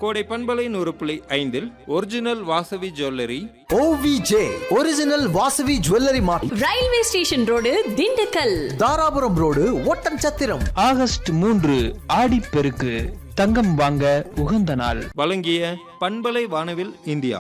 கோடை பண்பலை நூறு புள்ளி ஐந்தில் ஒரிஜினல் வாசவி ஜுவல்லரி ஓவிஜே original Vasavi jewellery mart railway station road Dindigul Dharapuram road Oddanchatram August மூன்று ஆடிப்பெருக்கு தங்கம் வாங்க உகந்த நாள் வழங்கிய பண்பலை வானவில் இந்தியா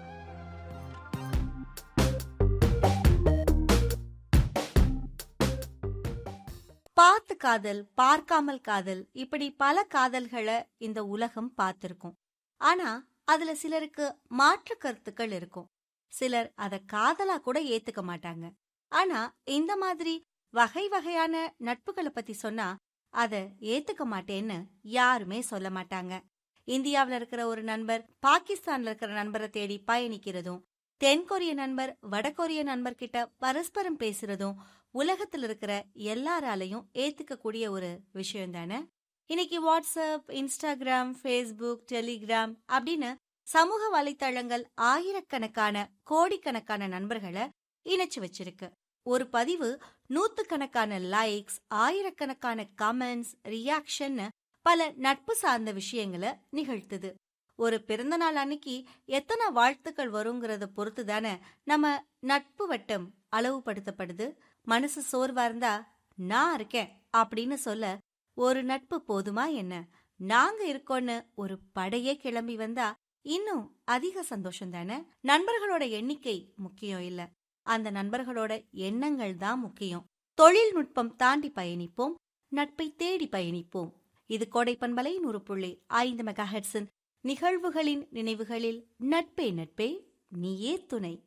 பார்த்து காதல் பார்க்காமல் காதல் இப்படி பல காதல்களை இந்த உலகம் பார்த்திருக்கும் ஆனா அதுல சிலருக்கு மாற்று கருத்துக்கள் இருக்கும் சிலர் அத காதலா கூட ஏத்துக்க மாட்டாங்க ஆனா இந்த மாதிரி வகை வகையான நட்புகளை பத்தி சொன்னா அத ஏத்துக்க மாட்டேன்னு யாருமே சொல்ல மாட்டாங்க இந்தியாவுல இருக்கிற ஒரு நண்பர் பாகிஸ்தான்ல இருக்கிற நண்பரை தேடி பயணிக்கிறதும் தென்கொரிய நண்பர் வடகொரிய நண்பர்கிட்ட பரஸ்பரம் பேசுறதும் உலகத்துல இருக்கிற எல்லாராலையும் ஏத்துக்கக்கூடிய ஒரு விஷயம் தானே இன்னைக்கு வாட்ஸ்அப் இன்ஸ்டாகிராம் ஃபேஸ்புக் டெலிகிராம் அப்படின்னு சமூக வலைத்தளங்கள் ஆயிரக்கணக்கான கோடிக்கணக்கான நண்பர்களை இணைச்சு வச்சிருக்கு ஒரு பதிவு நூத்துக்கணக்கான லைக்ஸ் ஆயிரக்கணக்கான கமெண்ட்ஸ் ரியாக்ஷன் பல நட்பு சார்ந்த விஷயங்களை நிகழ்த்துது ஒரு பிறந்த நாள் அன்னைக்கு எத்தனை வாழ்த்துக்கள் வருங்கிறத பொறுத்து தானே நம்ம நட்பு வட்டம் அளவுபடுத்தப்படுது மனசு சோர்வா இருந்தா நான் இருக்கேன் அப்படின்னு சொல்ல ஒரு நட்பு போதுமா என்ன நாங்க இருக்கோன்னு ஒரு படையே கிளம்பி வந்தா இன்னும் அதிக சந்தோஷம் தானே நண்பர்களோட எண்ணிக்கை முக்கியம் இல்ல அந்த நண்பர்களோட எண்ணங்கள் தான் முக்கியம் தொழில்நுட்பம் தாண்டி பயணிப்போம் நட்பை தேடி பயணிப்போம் இது கோடை பண்பலை நூறு புள்ளி ஐந்து மெகா நிகழ்வுகளின் நினைவுகளில் நட்பே நட்பே நீயே துணை